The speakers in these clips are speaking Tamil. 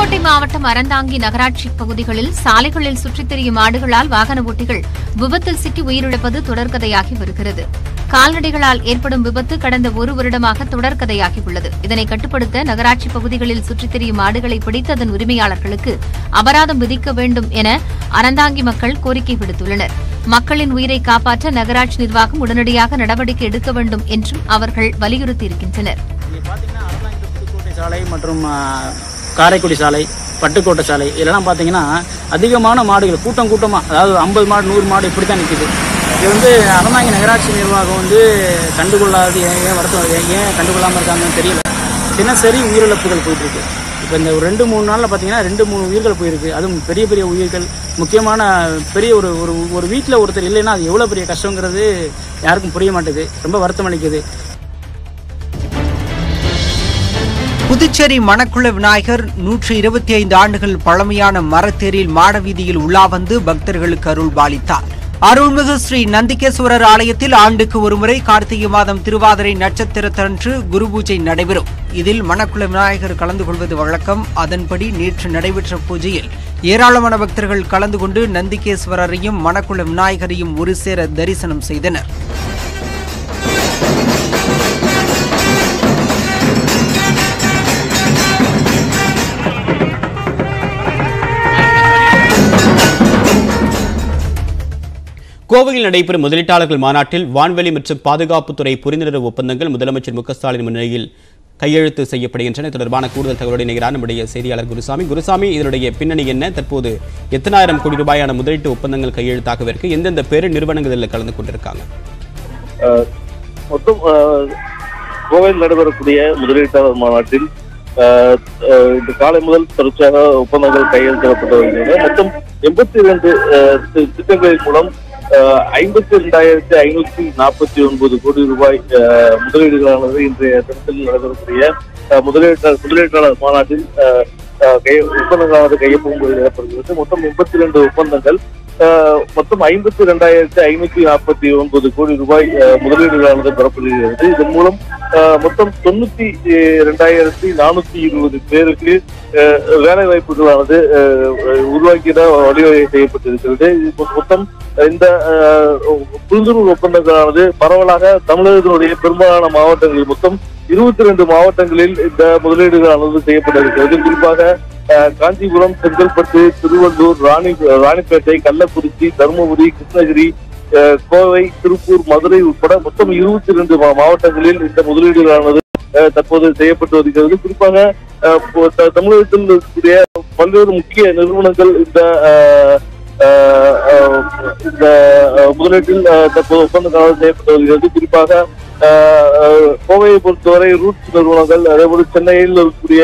புதுக்கோட்டை மாவட்டம் அறந்தாங்கி நகராட்சி பகுதிகளில் சாலைகளில் சுற்றித் திரியும் மாடுகளால் வாகன ஓட்டிகள் விபத்தில் சிக்கி உயிரிழப்பது தொடர்கதையாகி வருகிறது கால்நடைகளால் ஏற்படும் விபத்து கடந்த ஒரு வருடமாக தொடர்கதையாகி உள்ளது இதனை கட்டுப்படுத்த நகராட்சி பகுதிகளில் சுற்றித் திரியும் மாடுகளை பிடித்ததன் உரிமையாளர்களுக்கு அபராதம் விதிக்க வேண்டும் என அறந்தாங்கி மக்கள் கோரிக்கை விடுத்துள்ளனர் மக்களின் உயிரை காப்பாற்ற நகராட்சி நிர்வாகம் உடனடியாக நடவடிக்கை எடுக்க வேண்டும் என்றும் அவர்கள் வலியுறுத்தியிருக்கின்றனர் இங்கே பார்த்தீங்கன்னா அறந்தாங்கி புதுக்கோட்டை சாலை மற்றும் ஆ, காரைக்குடி சாலை பட்டுக்கோட்டை சாலை இதெல்லாம் பார்த்தீங்கன்னா அதிகமான மாடுகள் கூட்டம் கூட்டமாக அதாவது ஐம்பது மாடு நூறு மாடு இப்படி தான் நிற்குது இது வந்து அறந்தாங்கி நகராட்சி நிர்வாகம் வந்து கண்டுகொள்ளாது ஏன் ஏன் வருத்தம் ஏன் ஏன் கண்டுகொள்ளாமல் இருக்காங்கன்னு தெரியல தினசரி உயிரிழப்புகள் போயிட்டுருக்கு இப்போ இந்த ஒரு ரெண்டு மூணு நாளில் பார்த்தீங்கன்னா ரெண்டு மூணு உயிர்கள் போயிருக்கு அதுவும் பெரிய பெரிய உயிர்கள் முக்கியமான பெரிய ஒரு ஒரு ஒரு வீட்டில் ஒருத்தர் இல்லைன்னா அது எவ்வளோ பெரிய கஷ்டங்கிறது யாருக்கும் புரிய மாட்டேது ரொம்ப வருத்தம் அளிக்குது புதுச்சேரி மணக்குள விநாயகர் நூற்று இருபத்தி ஐந்து ஆண்டுகள் பழமையான மரத்தேரில் மாடவீதியில் உலா வந்து பக்தர்களுக்கு அருள் பாலித்தார் அருள்மிகு ஸ்ரீ நந்திகேஸ்வரர் ஆலயத்தில் ஆண்டுக்கு ஒருமுறை கார்த்திகை மாதம் திருவாதிரை நட்சத்திரத்தன்று குரு பூஜை நடைபெறும் இதில் மணக்குள விநாயகர் கலந்து கொள்வது வழக்கம் அதன்படி நேற்று நடைபெற்ற பூஜையில் ஏராளமான பக்தர்கள் கலந்து கொண்டு நந்திகேஸ்வரரையும் மணக்குள விநாயகரையும் ஒரு சேர தரிசனம் செய்தனர் கோவையில் நடைபெறும் முதலீட்டாளர்கள் மாநாட்டில் வான்வெளி மற்றும் பாதுகாப்புத்துறை புரிந்துணர்வு ஒப்பந்தங்கள் முதலமைச்சர் மு க ஸ்டாலின் முன்னிலையில் கையெழுத்து செய்யப்படுகின்றன இது தொடர்பான கூடுதல் தகவலுடன் இணைகிறார் நம்முடைய செய்தியாளர் குருசாமி குருசாமி இதனுடைய பின்னணி என்ன தற்போது எத்தனாயிரம் கோடி ரூபாயான முதலீட்டு ஒப்பந்தங்கள் கையெழுத்தாகவே இருக்கு எந்தெந்த பெரு நிறுவனங்கள் இதில் கலந்து கொண்டிருக்காங்க அஹ், மொத்தம் அஹ், கோவையில் நடைபெறக்கூடிய முதலீட்டாளர் மாநாட்டில் அஹ், அஹ், இன்று காலை முதல் தொடர்ச்சியாக ஒப்பந்தங்கள் கையெழுத்திடப்பட்டு வருகின்றன மொத்தம் எண்பத்தி இரண்டு திட்டங்களின் மூலம் ஐம்பத்தி இரண்டாயிரத்தி ஐநூத்தி நாற்பத்தி ஒன்பது கோடி ரூபாய் அஹ், முதலீடுகளானது இன்றைய தினத்தில் நடைபெறக்கூடிய அஹ், முதலீட்டாளர் முதலீட்டாளர் மாநாட்டில் அஹ், அஹ், கை ஒப்பந்தங்களானது கையொப்பம் இடப்படுகிறது மொத்தம் எண்பத்தி இரண்டு ஒப்பந்தங்கள் அஹ், மொத்தம் ஐம்பத்தி இரண்டாயிரத்தி ஐநூத்தி நாற்பத்தி ஒன்பது கோடி ரூபாய் அஹ், முதலீடுகளானது பெறப்படுகிறது இதன் மூலம் அஹ், மொத்தம் தொண்ணூத்தி இரண்டாயிரத்தி நானூத்தி இருபது பேருக்கு அஹ், வேலை வாய்ப்புகளானது அஹ், உருவாக்கிட வழிவகை செய்யப்பட்டிருக்கிறது இது மொத்தம் இந்த அஹ், புரிந்துணர்வு ஒப்பந்தங்களானது பரவலாக தமிழகத்தினுடைய பெரும்பாலான மாவட்டங்களில் மொத்தம் இருபத்தி ரெண்டு மாவட்டங்களில் இந்த முதலீடுகளானது செய்யப்பட்டிருக்கிறது குறிப்பாக அஹ், காஞ்சிபுரம் செங்கல்பட்டு திருவள்ளூர் ராணி ராணிப்பேட்டை கள்ளக்குறிச்சி தருமபுரி கிருஷ்ணகிரி அஹ், கோவை திருப்பூர் மதுரை உட்பட மொத்தம் இருபத்தி ரெண்டு மாவட்டங்களில் இந்த முதலீடுகளானது அஹ், தற்போது செய்யப்பட்டு வருகிறது குறிப்பாக அஹ், இப்போ த- தமிழகத்தில் இருக்கக்கூடிய பல்வேறு முக்கிய நிறுவனங்கள் இந்த அஹ், அஹ், அஹ், இந்த அஹ், முதலீட்டில் அஹ், தற்போது ஒப்பந்தங்களால் செய்யப்பட்டு வருகிறது குறிப்பாக அஹ், அஹ், கோவையை பொறுத்தவரை ரூட்ஸ் நிறுவனங்கள் அதேபோல சென்னையில் இருக்கக்கூடிய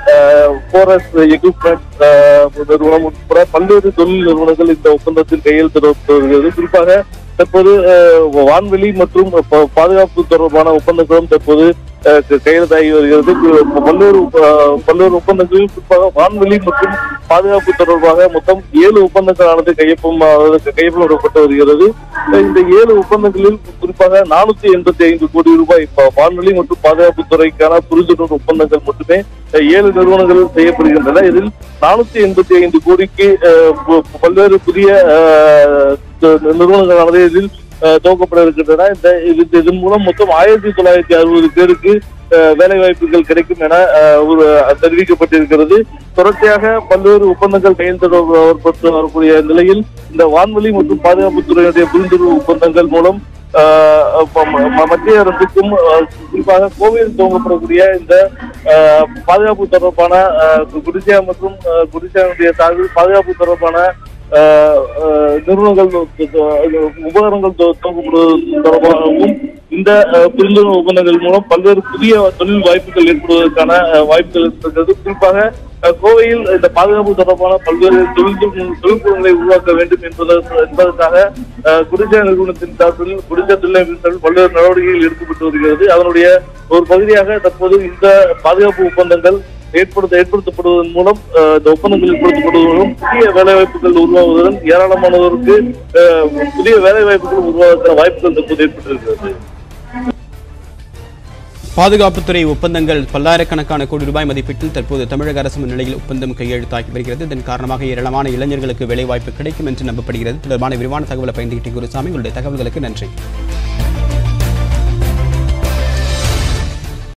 போரஸ் எக்யூப்மெண்ட் நிறுவனம் உட்பட பல்வேறு தொழில் நிறுவனங்கள் இந்த ஒப்பந்தத்தில் கையெழுத்திடப்பட்டு வருகிறது குறிப்பாக தற்போது அஹ், வான்வெளி மற்றும் ப- பாதுகாப்பு தொடர்பான ஒப்பந்தங்களும் தற்போது அஹ், க- கையெழுத்தாகி வருகிறது கு- பல்வேறு அஹ், பல்வேறு ஒப்பந்தங்களில் குறிப்பாக வான்வெளி மற்றும் பாதுகாப்பு தொடர்பாக மொத்தம் ஏழு ஒப்பந்தங்களானது கையொப்பம் கையொப்பமிடப்பட்டு வருகிறது இந்த ஏழு ஒப்பந்தங்களில் குறிப்பாக நானூத்தி எண்பத்தி ஐந்து கோடி ரூபாய் ப- வான்வெளி மற்றும் பாதுகாப்பு துறைக்கான புரிந்துணர்வு ஒப்பந்தங்கள் மட்டுமே அஹ், ஏழு நிறுவனங்கள் செய்யப்படுகின்றன இதில் நானூத்தி எண்பத்தி ஐந்து கோடிக்கு அஹ், பு- பல்வேறு புதிய அஹ், து- நிறுவனங்களானது இதில் அஹ், துவக்கப்பட இருக்கின்றன இந்த இது- இதன் மூலம் மொத்தம் ஆயிரத்தி தொள்ளாயிரத்தி அறுபது பேருக்கு அஹ், வேலை வாய்ப்புகள் கிடைக்கும் என அஹ், ஒரு தெரிவிக்கப்பட்டிருக்கிறது தொடர்ச்சியாக பல்வேறு ஒப்பந்தங்கள் கையெழுத்திடப்பட்டு வரக்கூடிய நிலையில் இந்த வான்வெளி மற்றும் பாதுகாப்புத் துறையினுடைய புரிந்துணர்வு ஒப்பந்தங்கள் மூலம் ஆஹ் ம- ம- மத்திய அரசுக்கும் ஆஹ் குறிப்பாக கோவையில் துவங்கப்படக்கூடிய இந்த ஆஹ், பாதுகாப்பு தொடர்பான ஆஹ், குடிசா மற்றும் ஆஹ், குடிசாவுடைய சார்பில் பாதுகாப்பு தொடர்பான ஆஹ், ஆஹ், நிறுவனங்கள் தொ- தொ- உபகரணங்கள் தொ- துவங்கப்படுவது தொடர்பாகவும் இந்த ஆஹ், புரிந்துணர்வு ஒப்பந்தங்கள் மூலம் பல்வேறு புதிய தொழில் வாய்ப்புகள் ஏற்படுவதற்கான ஆஹ், வாய்ப்புகள் இருக்கிறது குறிப்பாக அஹ், கோவையில் இந்த பாதுகாப்பு தொடர்பான பல்வேறு தொழில் தொழில்நுட்பங்களை உருவாக்க வேண்டும் என்பதற்கு என்பதற்காக அஹ், குடிசா நிறுவனத்தின் சார்பில் குடிசா தொழிலமைப்பின் சார்பில் பல்வேறு நடவடிக்கைகள் எடுக்கப்பட்டு வருகிறது அதனுடைய ஒரு பகுதியாக தற்போது இந்த பாதுகாப்பு ஒப்பந்தங்கள் ஏற்படுத்த ஏற்படுத்தப்படுவதன் மூலம் அஹ், இந்த ஒப்பந்தங்கள் ஏற்படுத்தப்படுவதன் மூலம் புதிய வேலைவாய்ப்புகள் உருவாவதுடன் ஏராளமானவருக்கு அஹ், புதிய வேலைவாய்ப்புகள் உருவாவதற்கான வாய்ப்புகள் தற்போது ஏற்பட்டிருக்கிறது பாதுகாப்புத்துறை ஒப்பந்தங்கள் பல்லாயிரக்கணக்கான கோடி ரூபாய் மதிப்பீட்டில் தற்போது தமிழக அரசு முன்னிலையில் ஒப்பந்தம் கையெழுத்தாகி வருகிறது இதன் காரணமாக ஏராளமான இளைஞர்களுக்கு வேலைவாய்ப்பு கிடைக்கும் என்று நம்பப்படுகிறது தொடர்பான விரிவான தகவலை பயந்துகிட்ட குருசாமி உங்களுடைய தகவல்களுக்கு நன்றி